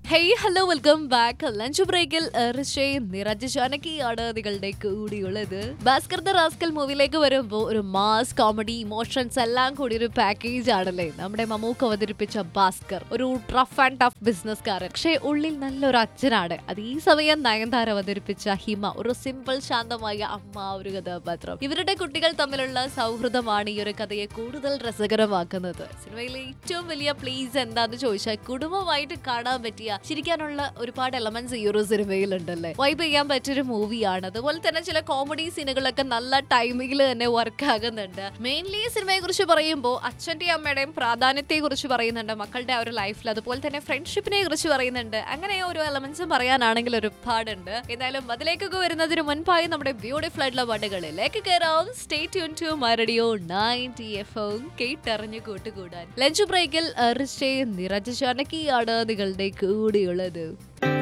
hey hello welcome back lunch ബ്രേക്കിൽ നിറജ ജാനകിയാണ് നിങ്ങളുടെ കൂടിയുള്ളത് ഭാസ്കർ ദ റാസ്കൽ മൂവിയിലേക്ക് വരുമ്പോൾ ഒരു മാസ് കോമഡി ഇമോഷൻസ് എല്ലാം കൂടി ഒരു പാക്കേജ് ആണല്ലേ നമ്മുടെ മമ്മൂക്ക് അവതരിപ്പിച്ച ഭാസ്കർ ഒരു ടഫ് ആൻഡ് ടഫ് ബിസിനസ്സുകാരൻ പക്ഷേ ഉള്ളിൽ നല്ലൊരു അച്ഛനാണ് അത് ഈ സമയം നയൻതാര അവതരിപ്പിച്ച ഹിമ ഒരു സിമ്പിൾ ശാന്തമായ അമ്മ ഒരു കഥാപാത്രം ഇവരുടെ കുട്ടികൾ തമ്മിലുള്ള സൗഹൃദമാണ് ഈ ഒരു കഥയെ കൂടുതൽ രസകരമാക്കുന്നത് സിനിമയിലെ ഏറ്റവും വലിയ പ്ലീസ് എന്താന്ന് ചോദിച്ചാൽ കുടുംബമായിട്ട് കാണാൻ പറ്റിയ ചിരിക്കാനുള്ള ഒരുപാട് എലമെന്റ്സ് ഈ ഒരു സിനിമയിലുണ്ടല്ലേ വൈബ് ചെയ്യാൻ പറ്റിയൊരു മൂവിയാണ് അതുപോലെ തന്നെ ചില കോമഡി സീനുകളൊക്കെ നല്ല ടൈമിങ്ങിൽ തന്നെ വർക്ക് ആകുന്നുണ്ട് മെയിൻലി ഈ സിനിമയെ കുറിച്ച് പറയുമ്പോൾ അച്ഛന്റെയും അമ്മയുടെയും പ്രാധാന്യത്തെ കുറിച്ച് പറയുന്നുണ്ട് മക്കളുടെ ആ ഒരു ലൈഫിൽ അതുപോലെ തന്നെ ഫ്രണ്ട്ഷിപ്പിനെ കുറിച്ച് പറയുന്നുണ്ട് അങ്ങനെ ഓരോ എലമെന്റ്സും പറയാനാണെങ്കിൽ ഒരുപാടുണ്ട് എന്തായാലും അതിലേക്കൊക്കെ വരുന്നതിന് മുൻപായി നമ്മുടെ ബ്യൂട്ടിഫുൾ ആയിട്ടുള്ള പാട്ടുകളിലേക്ക് കയറാം സ്റ്റേ ട്യൂൺ ടു മരടിയോ നയൻറ്റി എഫ് എം കേട്ടറിഞ്ഞു കൂട്ടുകൂടാൻ ലഞ്ച് ബ്രേക്കിൽ നിറജ ജാനകിയാണ് നിങ്ങളുടെ കൂടെയുള്ളത്